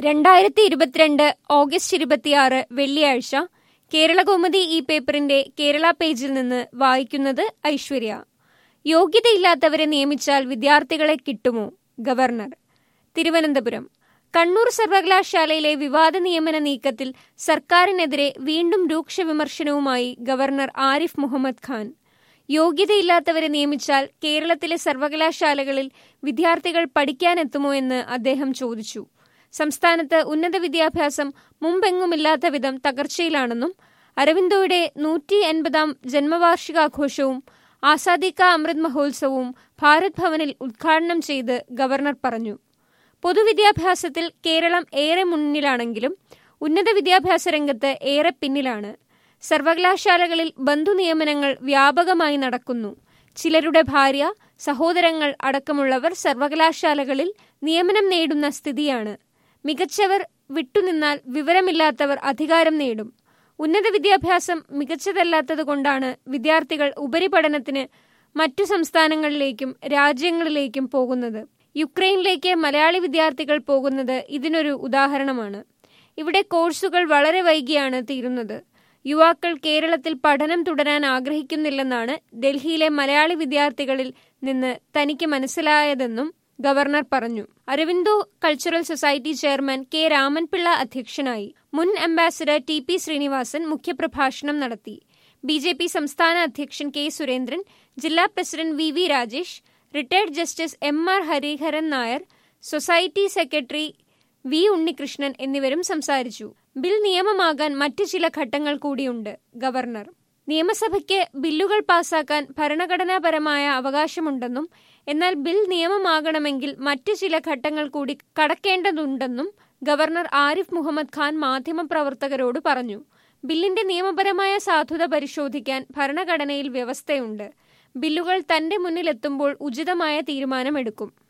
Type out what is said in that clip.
രണ്ടായിരത്തി ഇരുപത്തിരണ്ട് ഓഗസ്റ്റ് ഇരുപത്തിയാറ് വെള്ളിയാഴ്ച കേരളകൗമുദി ഈ പേപ്പറിന്റെ കേരള പേജിൽ നിന്ന് വായിക്കുന്നത് ഐശ്വര്യ യോഗ്യതയില്ലാത്തവരെ നിയമിച്ചാൽ വിദ്യാർത്ഥികളെ കിട്ടുമോ ഗവർണർ തിരുവനന്തപുരം കണ്ണൂർ സർവകലാശാലയിലെ വിവാദ നിയമന നീക്കത്തിൽ സർക്കാരിനെതിരെ വീണ്ടും രൂക്ഷ വിമർശനവുമായി ഗവർണർ ആരിഫ് മുഹമ്മദ് ഖാൻ യോഗ്യതയില്ലാത്തവരെ നിയമിച്ചാൽ കേരളത്തിലെ സർവകലാശാലകളിൽ വിദ്യാർത്ഥികൾ പഠിക്കാനെത്തുമോ എന്ന് അദ്ദേഹം ചോദിച്ചു സംസ്ഥാനത്ത് ഉന്നത വിദ്യാഭ്യാസം മുമ്പെങ്ങുമില്ലാത്ത വിധം തകർച്ചയിലാണെന്നും അരവിന്ദോയുടെ നൂറ്റി എൺപതാം ജന്മവാർഷികാഘോഷവും ആസാദി കാ അമൃത് മഹോത്സവവും ഭാരത് ഭവനിൽ ഉദ്ഘാടനം ചെയ്ത് ഗവർണർ പറഞ്ഞു പൊതുവിദ്യാഭ്യാസത്തിൽ കേരളം ഏറെ മുന്നിലാണെങ്കിലും ഉന്നത വിദ്യാഭ്യാസ രംഗത്ത് ഏറെ പിന്നിലാണ് സർവകലാശാലകളിൽ ബന്ധുനിയമനങ്ങൾ വ്യാപകമായി നടക്കുന്നു ചിലരുടെ ഭാര്യ സഹോദരങ്ങൾ അടക്കമുള്ളവർ സർവകലാശാലകളിൽ നിയമനം നേടുന്ന സ്ഥിതിയാണ് മികച്ചവർ വിട്ടുനിന്നാൽ വിവരമില്ലാത്തവർ അധികാരം നേടും ഉന്നത വിദ്യാഭ്യാസം മികച്ചതല്ലാത്തതുകൊണ്ടാണ് വിദ്യാർത്ഥികൾ ഉപരിപഠനത്തിന് മറ്റു സംസ്ഥാനങ്ങളിലേക്കും രാജ്യങ്ങളിലേക്കും പോകുന്നത് യുക്രൈനിലേക്ക് മലയാളി വിദ്യാർത്ഥികൾ പോകുന്നത് ഇതിനൊരു ഉദാഹരണമാണ് ഇവിടെ കോഴ്സുകൾ വളരെ വൈകിയാണ് തീരുന്നത് യുവാക്കൾ കേരളത്തിൽ പഠനം തുടരാൻ ആഗ്രഹിക്കുന്നില്ലെന്നാണ് ഡൽഹിയിലെ മലയാളി വിദ്യാർത്ഥികളിൽ നിന്ന് തനിക്ക് മനസ്സിലായതെന്നും ഗവർണർ പറഞ്ഞു Aurobindo cultural society chairman K Ramanpillai അധ്യക്ഷനായി മുൻ അംബാസിഡർ ടി പി ശ്രീനിവാസൻ മുഖ്യപ്രഭാഷണം നടത്തി ബി ജെ പി സംസ്ഥാന അധ്യക്ഷൻ കെ സുരേന്ദ്രൻ ജില്ലാ president V V Rajesh retired justice M R Hariharan Nair society secretary V Unnikrishnan എന്നിവരും സംസാരിച്ചു ബിൽ നിയമമാകാൻ മറ്റ് ചില ഘട്ടങ്ങൾ കൂടിയുണ്ട് ഗവർണർ നിയമസഭയ്ക്ക് ബില്ലുകൾ പാസാക്കാൻ ഭരണഘടനാപരമായ അവകാശമുണ്ടെന്നും എന്നാൽ ബിൽ നിയമമാകണമെങ്കിൽ മറ്റ് ചില ഘട്ടങ്ങൾ കൂടി കടക്കേണ്ടതുണ്ടെന്നും ഗവർണർ ആരിഫ് മുഹമ്മദ് ഖാൻ മാധ്യമപ്രവർത്തകരോട് പറഞ്ഞു ബില്ലിന്റെ നിയമപരമായ സാധുത പരിശോധിക്കാൻ ഭരണഘടനയിൽ വ്യവസ്ഥയുണ്ട് ബില്ലുകൾ തന്റെ മുന്നിലെത്തുമ്പോൾ ഉചിതമായ തീരുമാനമെടുക്കും